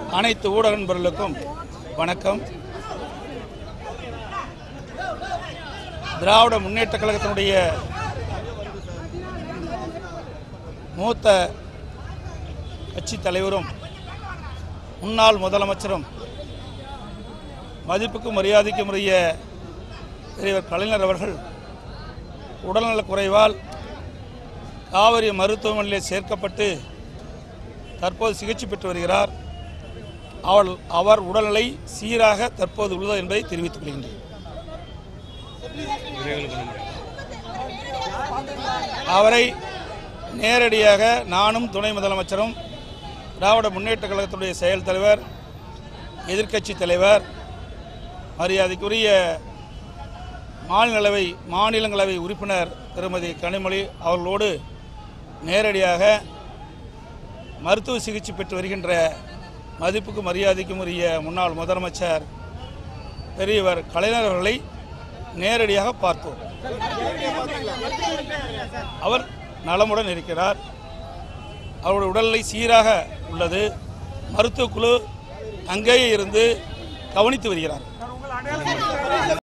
அனைத்து ஊடக நண்பர்களுக்கும் வணக்கம் திராவிட முன்னேற்ற கழகத்தினுடைய மூத்த கட்சி தலைவரும் முன்னாள் முதலமைச்சரும் மதிப்புக்கும் மரியாதைக்கும் உரிய பெரியவர் கலைஞர் அவர்கள் உடல்நலக் குறைவால் காவிரி மருத்துவமனையில் சேர்க்கப்பட்டு தற்போது சிகிச்சை பெற்று வருகிறார் அவள் அவர் உடல்நிலை சீராக தற்போது உள்ளது என்பதை தெரிவித்துக் கொள்கின்றேன் அவரை நேரடியாக நானும் துணை முதலமைச்சரும் திராவிட முன்னேற்ற கழகத்துடைய செயல் தலைவர் எதிர்க்கட்சி தலைவர் மரியாதைக்குரிய மாநிலங்களவை மாநிலங்களவை உறுப்பினர் திருமதி கனிமொழி அவர்களோடு நேரடியாக மருத்துவ சிகிச்சை பெற்று வருகின்ற மதிப்புக்கும் மரியாதைக்கும் உரிய முன்னாள் முதலமைச்சர் பெரியவர் கலைஞர் அவர்களை நேரடியாக பார்த்தோம் அவர் நலமுடன் இருக்கிறார் அவருடைய உடல்நிலை சீராக உள்ளது மருத்துவக்குழு அங்கேயே இருந்து கவனித்து வருகிறார்